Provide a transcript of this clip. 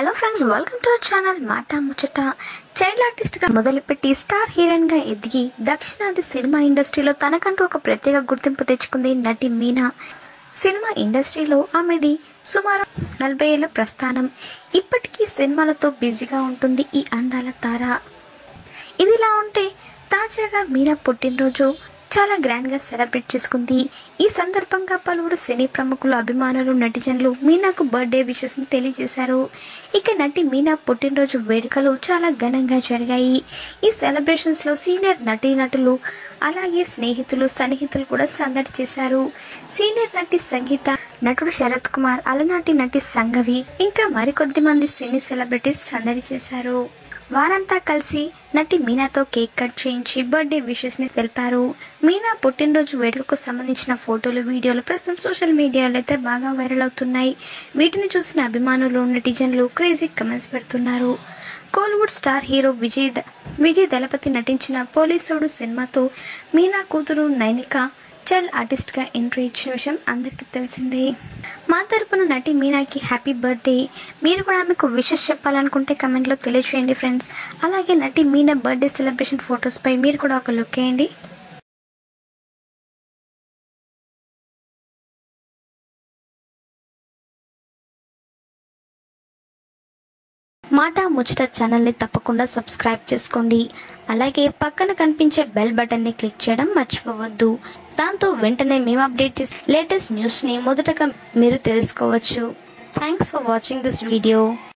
hello friends welcome to our channel Maata Muchata child ఆర్టిస్ట్గా మొదలుపెట్టి star హీరోయిన్గా ఎదిగి దక్షిణాది సినిమా ఇండస్ట్రీలో తనకంటూ ఒక ప్రత్యేక గుర్తింపు తెచ్చుకుంది నటి మీనా సినిమా ఇండస్ట్రీలో ఆమెది సుమారు నలభై ఏళ్ళ ప్రస్థానం ఇప్పటికీ సినిమాలతో బిజీగా ఉంటుంది ఈ అందాల తార ఇదిలా ఉంటే తాజాగా మీనా పుట్టినరోజు చాలా గ్రాండ్గా సెలబ్రేట్ చేసుకుంది ఈ సందర్భంగా పలువురు సినీ ప్రముఖులు అభిమానులు నటిజనులు మీనాకు బర్త్డే విషెస్ని తెలియజేశారు ఇక నటి మీనా పుట్టినరోజు వేడుకలు చాలా ఘనంగా జరిగాయి ఈ సెలబ్రేషన్స్లో సీనియర్ నటీనటులు అలాగే స్నేహితులు సన్నిహితులు కూడా సందడి చేశారు సీనియర్ నటి సంగీత నటుడు శరత్ కుమార్ అలనాటి నటి సంగవి ఇంకా మరికొద్ది మంది సినీ సెలబ్రిటీస్ సందడి చేశారు వారంతా కలిసి నటి మీనాతో కేక్ కట్ చేయించి బర్త్డే విషెస్ ని తెలిపారు మీనా పుట్టినరోజు వేడుకకు సంబంధించిన ఫోటోలు వీడియోలు ప్రస్తుతం సోషల్ మీడియాలో అయితే బాగా వైరల్ అవుతున్నాయి వీటిని చూసిన అభిమానులు నెటిజన్లు క్రేజీ కమెంట్స్ పెడుతున్నారు కోలీవుడ్ స్టార్ హీరో విజయ్ ద- విజయ్ దళపతి నటించిన పోలీసుడు సినిమాతో మీనా కూతురు నైనిక చైల్డ్ ఆర్టిస్ట్గా ఎంట్రీ ఇచ్చిన విషయం అందరికీ తెలిసిందే మా తరపున నటి మీనాకి హ్యాపీ బర్త్డే మీరు కూడా ఆమెకు విషెస్ చెప్పాలనుకుంటే కమెంట్లో తెలియజేయండి ఫ్రెండ్స్ అలాగే నటి మీనా బర్త్డే సెలబ్రేషన్ ఫొటోస్పై మీరు కూడా ఒక లుక్ వేయండి మాట ముచ్చట ఛానల్ని తప్పకుండా సబ్స్క్రైబ్ చేసుకోండి అలాగే పక్కన కనిపించే బెల్ బటన్ని క్లిక్ చేయడం మర్చిపోవద్దు దాంతో వెంటనే మేము అప్డేట్ చేసే లేటెస్ట్ న్యూస్ని మొదటగా మీరు తెలుసుకోవచ్చు thanks for watching this video